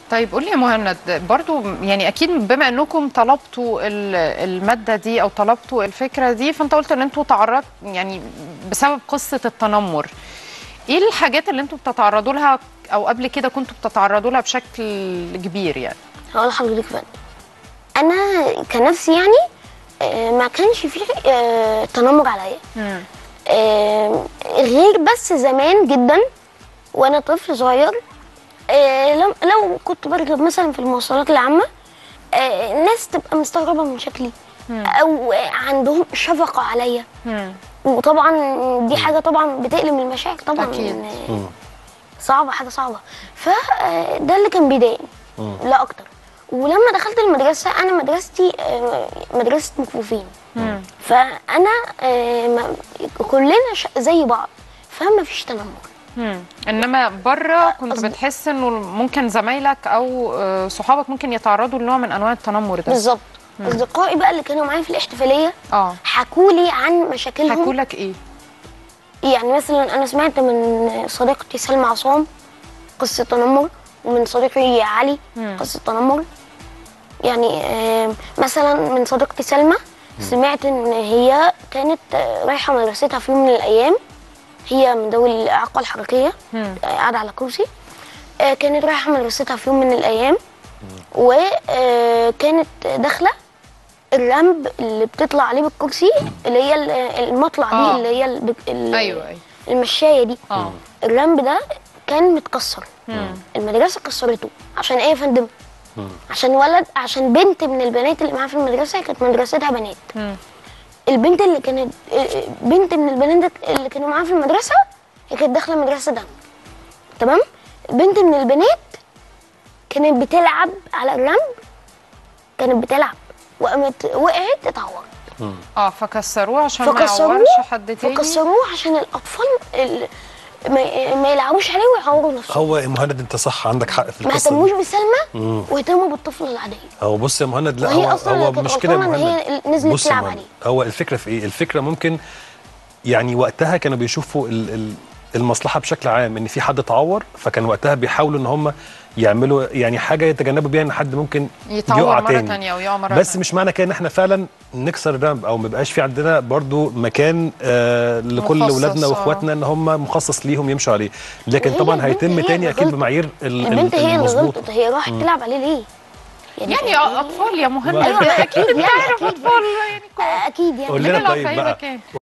طيب قولي يا مهند برضو يعني اكيد بما انكم طلبتوا ال- الماده دي او طلبتوا الفكره دي فانت قلت ان انتوا تعرض يعني بسبب قصه التنمر ايه الحاجات اللي انتوا بتتعرضوا لها او قبل كده كنتوا بتتعرضوا لها بشكل كبير يعني هقول لحضرتك فندم انا كنفسي يعني آه، ما كانش فيه آه، تنمر عليا آه، غير بس زمان جدا وانا طفل صغير آه، لو لو كنت بركب مثلا في المواصلات العامه آه، الناس تبقى مستغربه من شكلي او آه، عندهم شفقه عليا وطبعا دي حاجه طبعا بتقلم المشاعر طبعا أكيد. آه، صعبه حاجه صعبه فده اللي كان بيضايقني لا اكتر ولما دخلت المدرسه انا مدرستي آه، مدرسه مكفوفين فانا آه، ما- كلنا ش- زي بعض فما فيش تنمر مم. انما بره كنت قصدي- بتحس انه ممكن زمايلك او آه، صحابك ممكن يتعرضوا لنوع من انواع التنمر ده بالظبط اصدقائي بقى اللي كانوا معايا في الاحتفاليه اه حكوا لي عن مشاكلهم حكوا لك ايه يعني مثلا انا سمعت من صديقتي سلمى عصام قصه تنمر ومن صديقي علي قصه تنمر يعني آم، مثلا من صديقتي سلمى سمعت ان هي كانت آه، رايحه مدرستها في يوم من الايام هي من ذوي الاعاقه الحركيه آه، قاعده على كرسي آه، كانت رايحه مدرستها في يوم من الايام وكانت داخله الرمب اللي بتطلع عليه بالكرسي اللي هي ال- المطلع دي آه. اللي هي ال- ال- ايوه ايوه المشايه دي اه الرمب ده كان متكسر المدرسه كسرته عشان ايه يا فندم عشان ولد عشان بنت من البنات اللي معاها في المدرسه كانت مدرستها بنات البنت اللي كانت بنت من البنات اللي كانوا معاها في المدرسه هي كانت داخله مدرسه دم تمام بنت من البنات كانت بتلعب على الرمب كانت بتلعب وقامت وقعت اتعورت اه فكسروه عشان ما فكسروه يعورش حد تاني فكسروه عشان الاطفال ال- ما, ما يلعبوش عليه ويعوروا نفسهم هو يا مهند انت صح عندك حق في ما القصه اهتموش دي بسلمى واهتموا بالطفله العاديه هو بص يا مهند لا وهي هو أصلاً هو كانت مش كده يا غلطانة إن مهند هي نزلت بص يا تلعب مهند، عليه. هو الفكره في ايه الفكره ممكن يعني وقتها كانوا بيشوفوا ال ال المصلحه بشكل عام ان في حد اتعور فكان وقتها بيحاولوا ان هم يعملوا يعني حاجه يتجنبوا بيها ان حد ممكن يتعور يقع مرة تاني تانية أو يقع مرة بس تانية. مش معنى كده ان احنا فعلا نكسر الرمب او ما يبقاش في عندنا برضو مكان آه لكل مخصص، اولادنا آه. واخواتنا ان هم مخصص ليهم يمشوا عليه لكن وهي طبعا البنت هيتم هي تاني اللي اكيد غلطت. بمعايير ال- ال- البنت هي اللي المظبوطه غلطت هي راحت تلعب عليه ليه؟ يعني اطفال يا مهند أيوة، اكيد أكيد انت يعني، عارف أكيد. اطفال يعني اكيد يعني قول كلنا لنا لو طيب في أي بقى مكان.